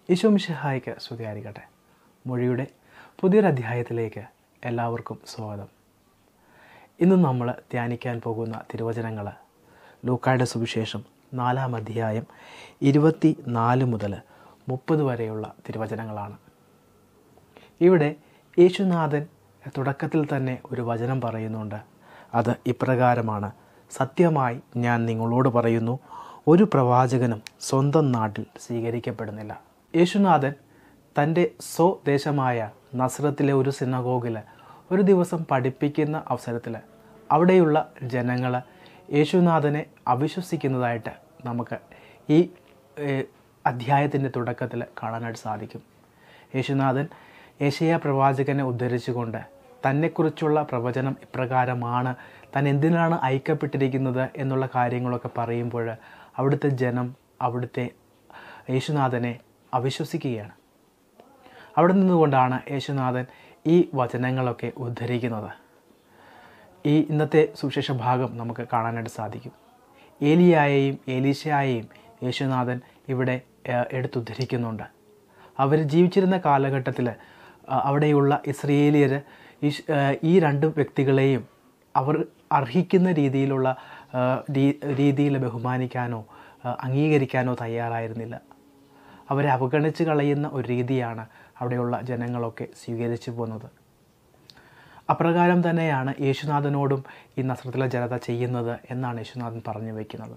ഈശോ മിശിഹായ്ക്ക് സ്തുതിയായിരിക്കട്ടെ മൊഴിയുടെ പുതിയൊരു അധ്യായത്തിലേക്ക് എല്ലാവർക്കും സ്വാഗതം ഇന്ന് നമ്മൾ ധ്യാനിക്കാൻ പോകുന്ന തിരുവചനങ്ങൾ ലൂക്കായുടെ സുവിശേഷം നാലാം അധ്യായം ഇരുപത്തി നാല് മുതൽ മുപ്പത് വരെയുള്ള തിരുവചനങ്ങളാണ് ഇവിടെ യേശുനാഥൻ തുടക്കത്തിൽ തന്നെ ഒരു വചനം പറയുന്നുണ്ട് അത് ഇപ്രകാരമാണ് സത്യമായി ഞാൻ നിങ്ങളോട് പറയുന്നു ഒരു പ്രവാചകനും സ്വന്തം നാട്ടിൽ സ്വീകരിക്കപ്പെടുന്നില്ല യേശുനാഥൻ തൻ്റെ സ്വദേശമായ നസ്രത്തിലെ ഒരു സിനഗോഗിൽ ഒരു ദിവസം പഠിപ്പിക്കുന്ന അവസരത്തിൽ അവിടെയുള്ള ജനങ്ങൾ യേശുനാഥനെ അവിശ്വസിക്കുന്നതായിട്ട് നമുക്ക് ഈ അധ്യായത്തിൻ്റെ തുടക്കത്തിൽ കാണാനായിട്ട് സാധിക്കും യേശുനാഥൻ ഏഷ്യ പ്രവാചകനെ ഉദ്ധരിച്ചുകൊണ്ട് തന്നെക്കുറിച്ചുള്ള പ്രവചനം ഇപ്രകാരമാണ് താൻ എന്തിനാണ് ഐക്യപ്പെട്ടിരിക്കുന്നത് എന്നുള്ള കാര്യങ്ങളൊക്കെ പറയുമ്പോൾ അവിടുത്തെ ജനം അവിടുത്തെ യേശുനാഥനെ അവിശ്വസിക്കുകയാണ് അവിടെ നിന്നുകൊണ്ടാണ് യേശുനാഥൻ ഈ വചനങ്ങളൊക്കെ ഉദ്ധരിക്കുന്നത് ഈ ഇന്നത്തെ സുവിശേഷ ഭാഗം നമുക്ക് കാണാനായിട്ട് സാധിക്കും ഏലിയായെയും ഏലീശയായെയും യേശുനാഥൻ ഇവിടെ എടുത്തുദ്ധരിക്കുന്നുണ്ട് അവർ ജീവിച്ചിരുന്ന കാലഘട്ടത്തിൽ അവിടെയുള്ള ഇസ്രയേലിയർ ഈ രണ്ട് വ്യക്തികളെയും അവർ അർഹിക്കുന്ന രീതിയിലുള്ള രീതിയിൽ ബഹുമാനിക്കാനോ അംഗീകരിക്കാനോ തയ്യാറായിരുന്നില്ല അവരെ അവഗണിച്ച് കളയുന്ന ഒരു രീതിയാണ് അവിടെയുള്ള ജനങ്ങളൊക്കെ സ്വീകരിച്ചു പോകുന്നത് അപ്രകാരം തന്നെയാണ് യേശുനാഥനോടും ഈ നസ്രത്തിലെ ജനത ചെയ്യുന്നത് എന്നാണ് യേശുനാഥൻ പറഞ്ഞു വയ്ക്കുന്നത്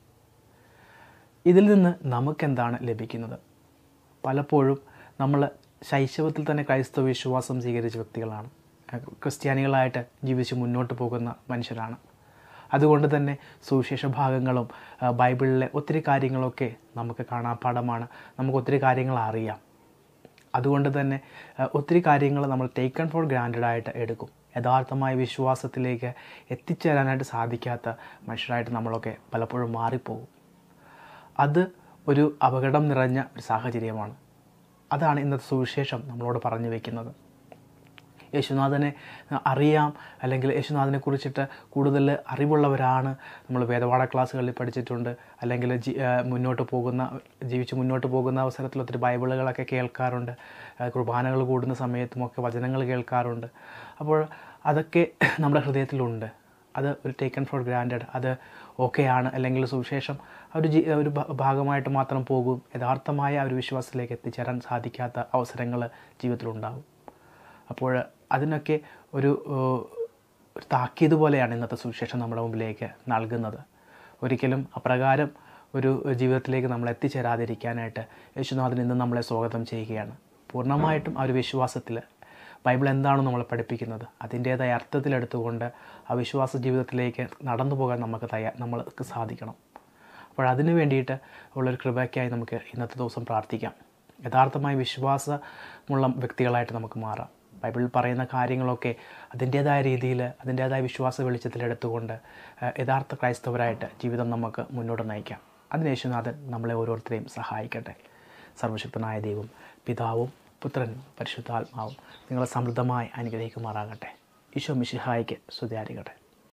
ഇതിൽ നിന്ന് നമുക്കെന്താണ് ലഭിക്കുന്നത് പലപ്പോഴും നമ്മൾ ശൈശവത്തിൽ തന്നെ ക്രൈസ്തവ വിശ്വാസം സ്വീകരിച്ച വ്യക്തികളാണ് ക്രിസ്ത്യാനികളായിട്ട് ജീവിച്ച് മുന്നോട്ട് പോകുന്ന മനുഷ്യരാണ് അതുകൊണ്ട് തന്നെ സുവിശേഷ ഭാഗങ്ങളും ബൈബിളിലെ ഒത്തിരി കാര്യങ്ങളൊക്കെ നമുക്ക് കാണാപ്പാടമാണ് നമുക്ക് ഒത്തിരി കാര്യങ്ങൾ അറിയാം അതുകൊണ്ട് തന്നെ ഒത്തിരി കാര്യങ്ങൾ നമ്മൾ ടേക്കൺ ഫോർ ഗ്രാൻഡഡ് ആയിട്ട് എടുക്കും യഥാർത്ഥമായ വിശ്വാസത്തിലേക്ക് എത്തിച്ചേരാനായിട്ട് സാധിക്കാത്ത മനുഷ്യരായിട്ട് നമ്മളൊക്കെ പലപ്പോഴും മാറിപ്പോകും അത് ഒരു അപകടം നിറഞ്ഞ ഒരു സാഹചര്യമാണ് അതാണ് ഇന്നത്തെ സുവിശേഷം നമ്മളോട് പറഞ്ഞു വയ്ക്കുന്നത് യേശുനാഥനെ അറിയാം അല്ലെങ്കിൽ യേശുനാഥനെ കുറിച്ചിട്ട് കൂടുതൽ അറിവുള്ളവരാണ് നമ്മൾ വേദപാഠ ക്ലാസ്സുകളിൽ പഠിച്ചിട്ടുണ്ട് അല്ലെങ്കിൽ മുന്നോട്ട് പോകുന്ന ജീവിച്ച് മുന്നോട്ട് പോകുന്ന അവസരത്തിൽ ഒത്തിരി ബൈബിളുകളൊക്കെ കേൾക്കാറുണ്ട് കുർബാനകൾ കൂടുന്ന സമയത്തുമൊക്കെ വചനങ്ങൾ കേൾക്കാറുണ്ട് അപ്പോൾ അതൊക്കെ നമ്മുടെ ഹൃദയത്തിലുണ്ട് അത് ഒരു ടേക്കൺ ഫോർ ഗ്രാൻഡഡ് അത് ഓക്കെയാണ് അല്ലെങ്കിൽ സുവിശേഷം ഒരു ജി ഒരു ഭാഗമായിട്ട് മാത്രം പോകും യഥാർത്ഥമായ ഒരു വിശ്വാസത്തിലേക്ക് എത്തിച്ചേരാൻ സാധിക്കാത്ത അവസരങ്ങൾ ജീവിതത്തിലുണ്ടാകും അപ്പോൾ അതിനൊക്കെ ഒരു ഒരു താക്കീത് പോലെയാണ് ഇന്നത്തെ സുവിശേഷം നമ്മുടെ മുമ്പിലേക്ക് നൽകുന്നത് ഒരിക്കലും അപ്രകാരം ഒരു ജീവിതത്തിലേക്ക് നമ്മൾ എത്തിച്ചേരാതിരിക്കാനായിട്ട് യേശുനാഥൻ ഇന്ന് നമ്മളെ സ്വാഗതം ചെയ്യുകയാണ് പൂർണ്ണമായിട്ടും ആ ഒരു വിശ്വാസത്തിൽ ബൈബിൾ എന്താണ് നമ്മളെ പഠിപ്പിക്കുന്നത് അതിൻ്റേതായ അർത്ഥത്തിലെടുത്തുകൊണ്ട് ആ വിശ്വാസ ജീവിതത്തിലേക്ക് നടന്നു പോകാൻ നമുക്ക് തയ്യാ നമ്മൾക്ക് സാധിക്കണം അപ്പോൾ അതിനു വേണ്ടിയിട്ട് ഉള്ളൊരു കൃപയ്ക്കായി നമുക്ക് ഇന്നത്തെ ദിവസം പ്രാർത്ഥിക്കാം യഥാർത്ഥമായ വിശ്വാസമുള്ള വ്യക്തികളായിട്ട് നമുക്ക് മാറാം ബൈബിളിൽ പറയുന്ന കാര്യങ്ങളൊക്കെ അതിൻ്റേതായ രീതിയിൽ അതിൻ്റേതായ വിശ്വാസ വെളിച്ചത്തിലെടുത്തുകൊണ്ട് യഥാർത്ഥ ക്രൈസ്തവരായിട്ട് ജീവിതം നമുക്ക് മുന്നോട്ട് നയിക്കാം അതിന് യേശുനാഥൻ നമ്മളെ ഓരോരുത്തരെയും സഹായിക്കട്ടെ സർവശക്തനായ ദൈവം പിതാവും പുത്രനും പരിശുദ്ധാത്മാവും നിങ്ങളെ സമൃദ്ധമായി അനുഗ്രഹിക്കുമാറാകട്ടെ ഈശോ മിശിഹായിക്ക് സ്തുതിയായിരിക്കട്ടെ